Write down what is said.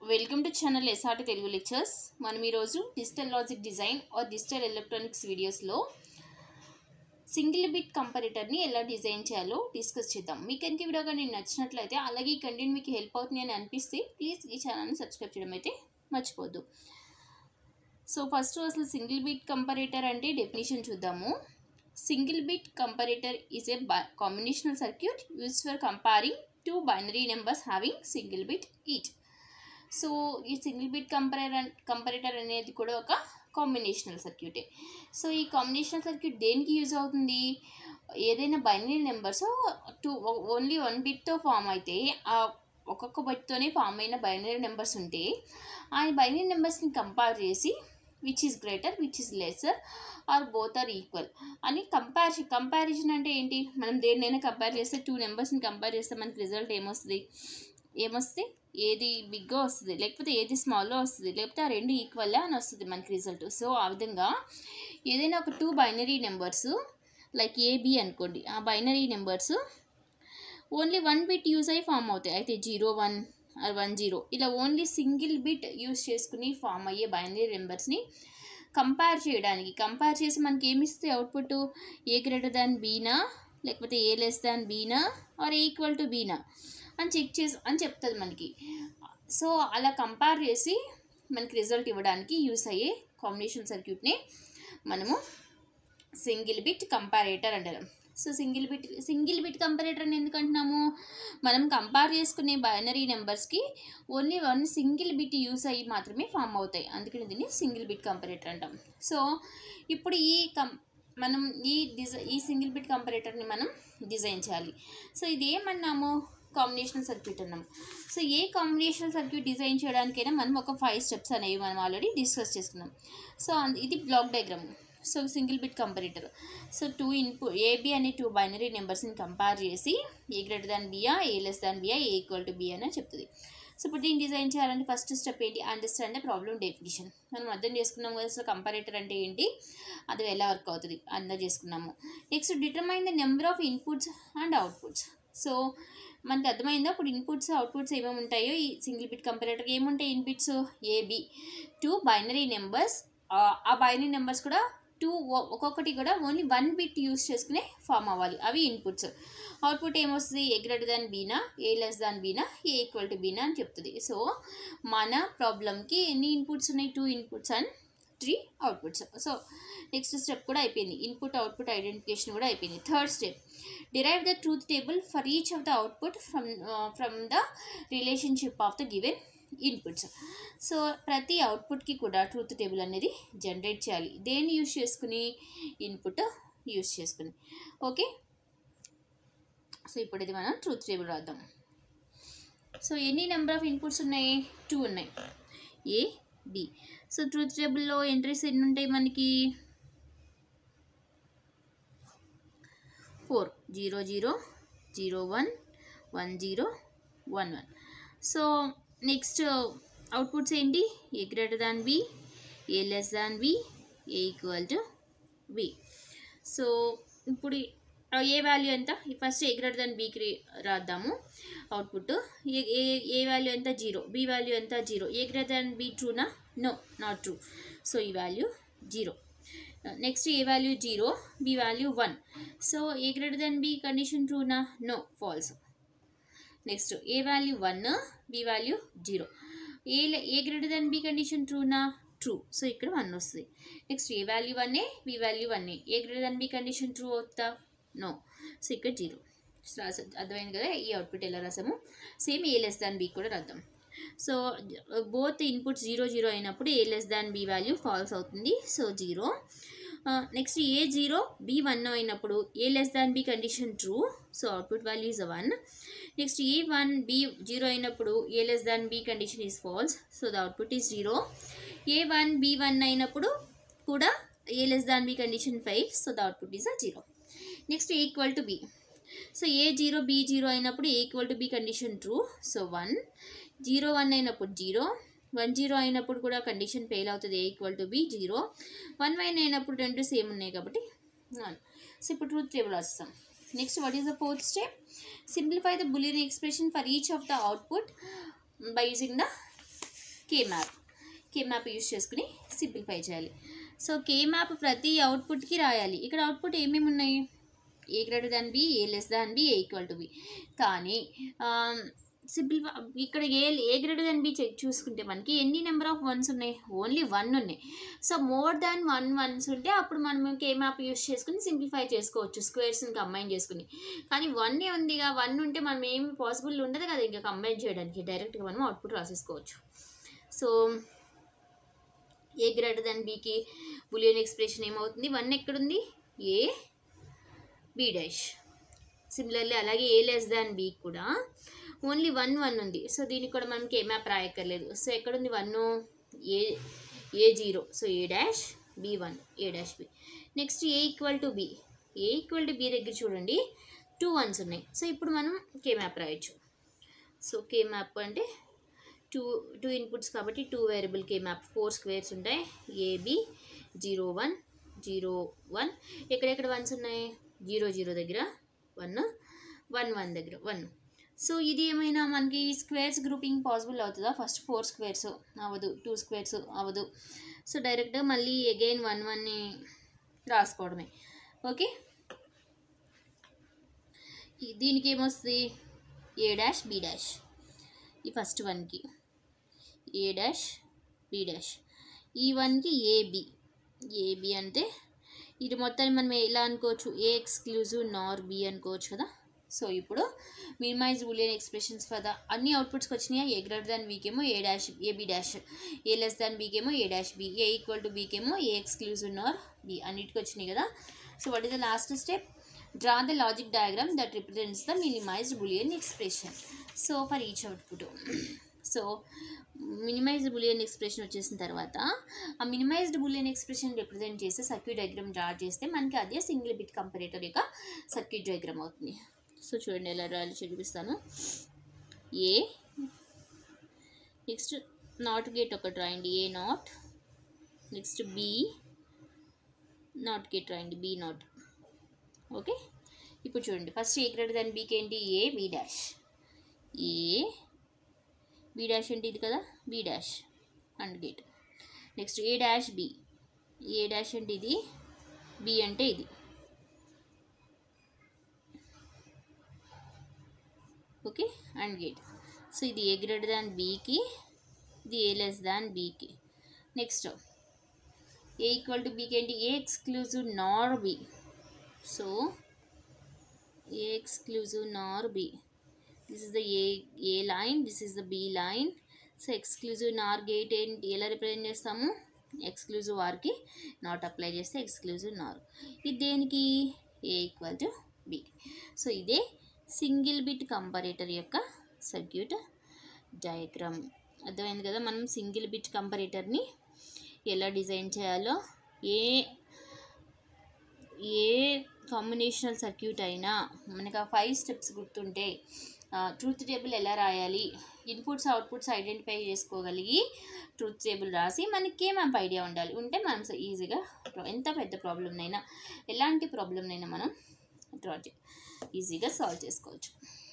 welcome to channel SRT Telugu lectures మనం ఈరోజు digital logic design or digital electronics వీడియోస్లో single bit కంపారిటర్ని ఎలా డిజైన్ చేయాలో డిస్కస్ చేద్దాం మీకు కనుక వీడియో కానీ నచ్చినట్లయితే అలాగే ఈ కంటెంట్ మీకు హెల్ప్ అవుతుంది అని అనిపిస్తే ప్లీజ్ ఈ ఛానల్ని సబ్స్క్రైబ్ చేయడం అయితే మర్చిపోద్దు సో ఫస్ట్ అసలు సింగిల్ బిట్ కంపారిటర్ అంటే డెఫినేషన్ చూద్దాము single bit comparator is a combinational circuit use for comparing two binary numbers having single bit each so ఈ సింగిల్ బిట్ కంపరేటర్ కంపారిటర్ అనేది కూడా ఒక కాంబినేషనల్ సర్క్యూటే సో ఈ కాంబినేషనల్ సర్క్యూట్ దేనికి యూజ్ అవుతుంది ఏదైనా binary numbers two only one బిట్తో ఫామ్ అయితే ఆ ఒక్కొక్క బిట్తోనే ఫామ్ అయిన బైనరీ నెంబర్స్ ఉంటే ఆ బైనరీ నెంబర్స్ని కంపేర్ చేసి which is greater which is lesser or both are equal అని కంపారిజన్ కంపారిజన్ అంటే ఏంటి మనం దేన్నైనా కంపేర్ చేస్తే టూ నెంబర్స్ని కంపేర్ చేస్తే మనకి రిజల్ట్ ఏమొస్తుంది ఏమొస్తుంది ఏది బిగ్గా వస్తుంది లేకపోతే ఏది స్మాల్లో వస్తుంది లేకపోతే ఆ రెండు ఈక్వల్ అని వస్తుంది మనకి రిజల్ట్ సో ఆ విధంగా ఏదైనా ఒక two binary numbers like A B అనుకోండి ఆ binary numbers only one bit use అయ్యి ఫామ్ అవుతాయి అయితే zero one or one zero ఇలా ఓన్లీ సింగిల్ బిట్ యూస్ చేసుకుని ఫామ్ అయ్యే బైనరీ నెంబర్స్ని కంపేర్ చేయడానికి కంపేర్ చేసి మనకి ఏమి ఇస్తే అవుట్పుట్ ఏ గ్రేటర్ దాన్ బీనా లేకపోతే ఏ లెస్ దాన్ బీనా ఆర్ ఈక్వల్ టు బీనా అని చెక్ చేసి అని చెప్తుంది మనకి సో అలా కంపేర్ చేసి మనకి రిజల్ట్ ఇవ్వడానికి యూస్ అయ్యే కాంబినేషన్ సర్క్యూట్ని మనము సింగిల్ బిట్ కంపారేటర్ అంటారు so single bit single bit comparator అని ఎందుకు అంటున్నాము మనం కంపేర్ చేసుకునే బైనరీ నెంబర్స్కి only one single bit use అయ్యి మాత్రమే ఫామ్ అవుతాయి అందుకని దీన్ని సింగిల్ బిట్ కంపారేటర్ అంటాం సో ఇప్పుడు ఈ కం మనం ఈ డిజై ఈ సింగిల్ బిట్ కంపారేటర్ని మనం డిజైన్ చేయాలి సో ఇది ఏమన్నాము కాంబినేషనల్ సర్క్యూట్ అన్నాము so A combinational circuit design చేయడానికైనా మనం ఒక ఫైవ్ స్టెప్స్ అనేవి మనం ఆల్రెడీ డిస్కస్ చేసుకున్నాం సో ఇది block diagram so single bit comparator so two input A B అనే టూ బైనరీ నెంబర్స్ని కంపేర్ చేసి ఏ గ్రేటర్ దాన్ బియా ఏ లెస్ దాన్ బియా ఏ ఈక్వల్ టు బి అని చెప్తుంది సో ఇప్పుడు దీన్ని డిజైన్ చేయాలంటే ఫస్ట్ స్టెప్ ఏంటి అండర్స్టాండ్ ద ప్రాబ్లమ్ డెఫినిషన్ మనం అర్థం చేసుకున్నాం కదా సో కంపారేటర్ అంటే ఏంటి అది ఎలా వర్క్ అవుతుంది అందరూ చేసుకున్నాము next determine the number of inputs and outputs so మనకి అర్థమైందా ఇప్పుడు ఇన్పుట్స్ అవుట్పుట్స్ ఏమేమి ఉంటాయో ఈ సింగిల్ బిట్ కంపారేటర్కి ఏముంటాయి inputs A B two binary numbers ఆ బైనరీ నెంబర్స్ కూడా టూ ఒక్కొక్కటి కూడా ఓన్లీ వన్ బిట్ యూస్ చేసుకునే ఫామ్ అవ్వాలి అవి ఇన్పుట్స్ అవుట్పుట్ ఏమొస్తుంది ఏ గ్రేటర్ దాన్ బీనా ఏ లెస్ దాన్ బీనా ఏ ఈక్వల్ టు బీనా అని చెప్తుంది సో మన ప్రాబ్లమ్కి ఎన్ని ఇన్పుట్స్ ఉన్నాయి two inputs and three outputs so next step కూడా అయిపోయింది ఇన్పుట్ అవుట్పుట్ ఐడెంటిఫికేషన్ కూడా అయిపోయింది third step derive the truth table for each of the output from from the relationship of the given inputs so ప్రతి అవుట్పుట్కి కూడా truth table అనేది generate చేయాలి దేన్ని యూస్ చేసుకుని ఇన్పుట్ యూస్ చేసుకుని ఓకే సో ఇప్పుడు ఇది మనం ట్రూత్ టేబుల్ రాద్దాం సో ఎన్ని నెంబర్ ఆఫ్ ఇన్పుట్స్ ఉన్నాయి టూ ఉన్నాయి ఏ బి సో ట్రూత్ టేబుల్లో ఎంట్రీస్ ఎన్ని ఉంటాయి మనకి four zero zero zero one one zero one one so next outputs ఏంటి A greater than B A less than B A equal to B so ఇప్పుడు A value ఎంత first A greater than బీకి రాద్దాము output A A A value ఎంత zero B value ఎంత zero A greater than B ట్రూనా no not true so ఈ value zero next A value zero B value one so A greater than B condition ట్రూనా no false next A value one B value zero A A greater than B condition ట్రూనా true so ఇక్కడ one వస్తుంది next A value one A B value one A A greater than B condition true అవుతా no so ఇక్కడ zero రాస అర్థమైంది కదా ఈ output ఎలా రాసాము same A less than B కూడా రాద్దాం so both inputs zero zero అయినప్పుడు A less than B value false అవుతుంది so zero next A zero B one అయినప్పుడు A less than B condition true so output value is one next A one B zero అయినప్పుడు A less than B condition is false so the output is zero A one B one అయినప్పుడు కూడా A less than B condition five so the output is a zero next A equal to B so A zero B zero అయినప్పుడు A equal to B condition true so one zero one అయినప్పుడు zero one zero అయినప్పుడు కూడా condition fail అవుతుంది A equal to B zero one one అయినప్పుడు రెండు same ఉన్నాయి కాబట్టి one so ఇప్పుడు ట్రూత్ టేబుల్ రాస్తాం next what is the fourth step simplify the Boolean expression for each of the output by using the K map K map use చేసుకుని simplify చేయాలి so K map ప్రతి అవుట్పుట్కి రాయాలి ఇక్కడ output ఏమేమి ఉన్నాయి A greater than B A less than B A equal to B కానీ simple ఇక్కడ A A greater than B check చూసుకుంటే మనకి ఎన్ని నెంబర్ ఆఫ్ వన్స్ ఉన్నాయి ఓన్లీ వన్ ఉన్నాయి so more than one ones ఉంటే అప్పుడు మనం కే మ్యాప్ యూస్ చేసుకుని సింప్లిఫై చేసుకోవచ్చు స్క్వేర్స్ని కంబైన్ చేసుకుని కానీ వన్ ఉందిగా వన్ ఉంటే మనం ఏమి పాసిబుల్ ఉండదు కదా ఇంకా కంబైన్ చేయడానికి డైరెక్ట్గా మనం అవుట్పుట్ రాసేసుకోవచ్చు సో ఏ గ్రేటర్ దాన్ బీకి బులియన్ ఎక్స్ప్రెషన్ ఏమవుతుంది వన్ ఎక్కడుంది ఏ బి డాష్ సిమిలర్లీ అలాగే ఏ లెస్ దాన్ బి కూడా ఓన్లీ వన్ వన్ ఉంది సో దీనికి కూడా మనం కే మ్యాప్ రాయక్కర్లేదు సో ఎక్కడుంది one A A zero so A dash B one A dash B next A equal to B A equal to B దగ్గర చూడండి two ones ఉన్నాయి సో ఇప్పుడు మనం కే మ్యాప్ రాయొచ్చు సో కే మ్యాప్ అంటే two two inputs కాబట్టి two variable K map four squares ఉంటాయి AB zero one zero one ఎక్కడెక్కడ వన్స్ ఉన్నాయి జీరో జీరో దగ్గర వన్ వన్ వన్ దగ్గర వన్ సో ఇది ఏమైనా మనకి స్క్వేర్స్ గ్రూపింగ్ పాసిబుల్ అవుతుందా ఫస్ట్ ఫోర్ స్క్వేర్స్ అవ్వదు టూ స్క్వేర్స్ అవ్వదు సో డైరెక్ట్గా మళ్ళీ అగైన్ వన్ వన్ని రాసుకోవడమే ఓకే ఈ- దీనికి ఏమొస్తుంది ఏ డాష్ బి డాష్ ఈ ఫస్ట్ వన్కి ఏ డాష్ బి డాష్ ఈ వన్కి ఏబి ఏబి అంటే ఇది మొత్తాన్ని మనం ఎలా అనుకోవచ్చు ఏ ఎక్స్క్లూజివ్ నార్ బి అనుకోవచ్చు కదా సో ఇప్పుడు minimize Boolean expressions for the అన్ని అవుట్పుట్స్కి వచ్చినాయా ఏ గ్రేటర్ దాన్ బీకేమో A dash A B dash A less than బీకేమో A dash B A equal to బీకేమో ఏ ఎక్స్క్లూజివ్ నార్ బి అన్నిటికి వచ్చినాయి కదా so what is the last step draw the logic diagram that represents the minimized Boolean expression so for each output so minimized Boolean expression వచ్చేసిన తర్వాత ఆ minimized Boolean expression represent చేస్తే circuit diagram draw చేస్తే మనకి అదే single bit comparator యొక్క circuit diagram అవుతుంది so చూడండి ఎలా రాయాలి చూపిస్తాను ఏ నెక్స్ట్ నాట్ గేట్ ఒకటి రాయండి A NOT next B NOT gate రాయండి బి నాట్ ఓకే ఇప్పుడు చూడండి ఫస్ట్ ఏ గ్రేటర్ దాన్ బీకి ఏంటి A B dash A B dash అంటే ఇది కదా B dash AND gate next A dash B A dash అంటే ఇది బి అంటే ఇది ఓకే అండ్ గేట్ సో ఇది ఏ గ్రేటర్ దాన్ బీకి ఇది ఏ లెస్ దాన్ బీకి నెక్స్ట్ ఏ ఈక్వల్ టు బీకి ఏంటి A exclusive NOR B so A exclusive NOR B this is the A A line this is the B line so exclusive NOR gate ఏంటి ఎలా represent చేస్తాము exclusive ఆర్కి NOT apply చేస్తే exclusive NOR ఇది దేనికి A equal to B so ఇదే single bit comparator యొక్క circuit diagram అర్థమైంది కదా మనం సింగిల్ బిట్ కంపరేటర్ని ఎలా డిజైన్ చేయాలో ఏ ఏ కాంబినేషనల్ సర్క్యూట్ అయినా మనకు ఆ ఫైవ్ స్టెప్స్ గుర్తుంటే ట్రూత్ టేబుల్ ఎలా రాయాలి ఇన్పుట్స్ అవుట్పుట్స్ ఐడెంటిఫై చేసుకోగలిగి ట్రూత్ టేబుల్ రాసి మనకి ఏమేమి ఐడియా ఉండాలి ఉంటే మనం ఈజీగా ఎంత పెద్ద ప్రాబ్లమ్నైనా ఎలాంటి ప్రాబ్లమ్నైనా మనం డ్రా చే ఈజీగా సాల్వ్ చేసుకోవచ్చు